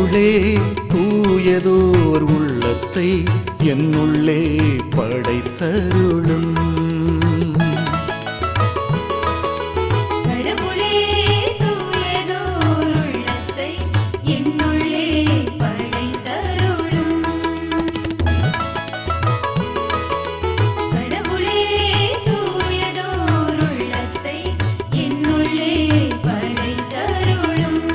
கடவுளே தூயதோர் உள்ளத்தை என்னுள்ளே படைத்தருளும் கடவுளே தூயதோர் உள்ளத்தை என்னுள்ளே படைத்தருளும் கடவுளே தூயதோர் உள்ளத்தை என்னுள்ளே படைத்தருளும்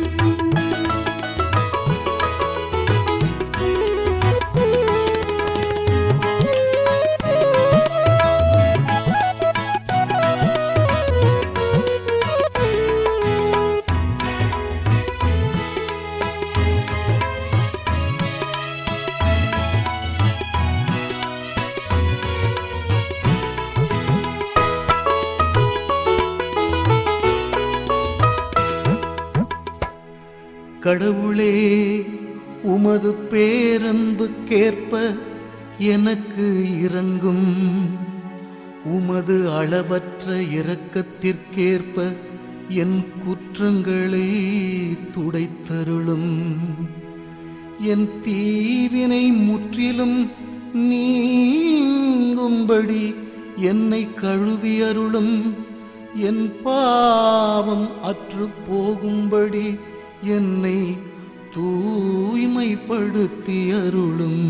கடவுளே உமது பேரன்புக்கேற்ப எனக்கு இறங்கும் உமது அளவற்ற இரக்கத்திற்கேற்ப என் குற்றங்களை துடைத்தருளும் என் தீவினை முற்றிலும் நீங்கும்படி என்னை கழுவி அருளும் என் பாவம் அற்று போகும்படி என்னை தூய்மைப்படுத்தி அருளும்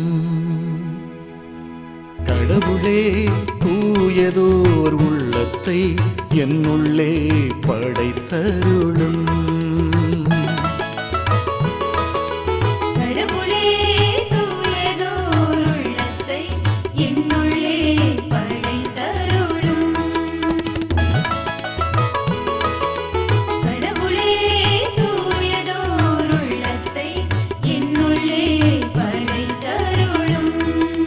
கடவுளே தூயதோர் உள்ளத்தை என்னுள்ளே படைத்தருளும் கடவுளே தூயதோர் உள்ளத்தை என்னுள்ளே படைத்தருளும் கடவுளே தூயதோர் உள்ளத்தை என்னுள்ளே படைத்தருளும்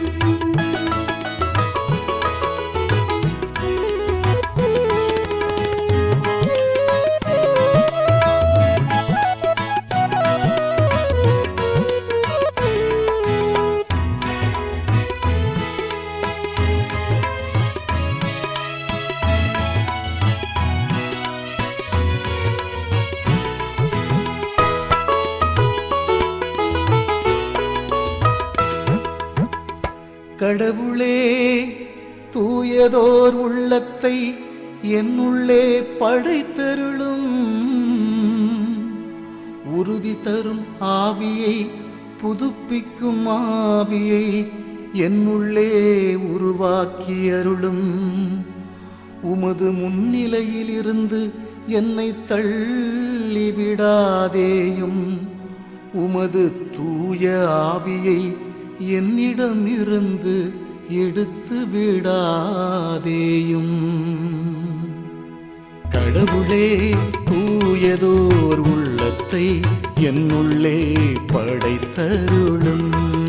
கடவுளே தூயதோர் உள்ளத்தை என்னுள்ளே படைத்தருளும் உறுதி தரும் ஆவியை புதுப்பிக்கும் ஆவியை என்னுள்ளே உருவாக்கி அருளும் உமது முன்னிலையிலிருந்து என்னை தள்ளிவிடாதேயும் உமது தூய ஆவியை என்னிடமிருந்து எடுத்து விடாதேயும் கடவுளே தூயதோர் உள்ளத்தை என்னுள்ளே படைத்தருளும்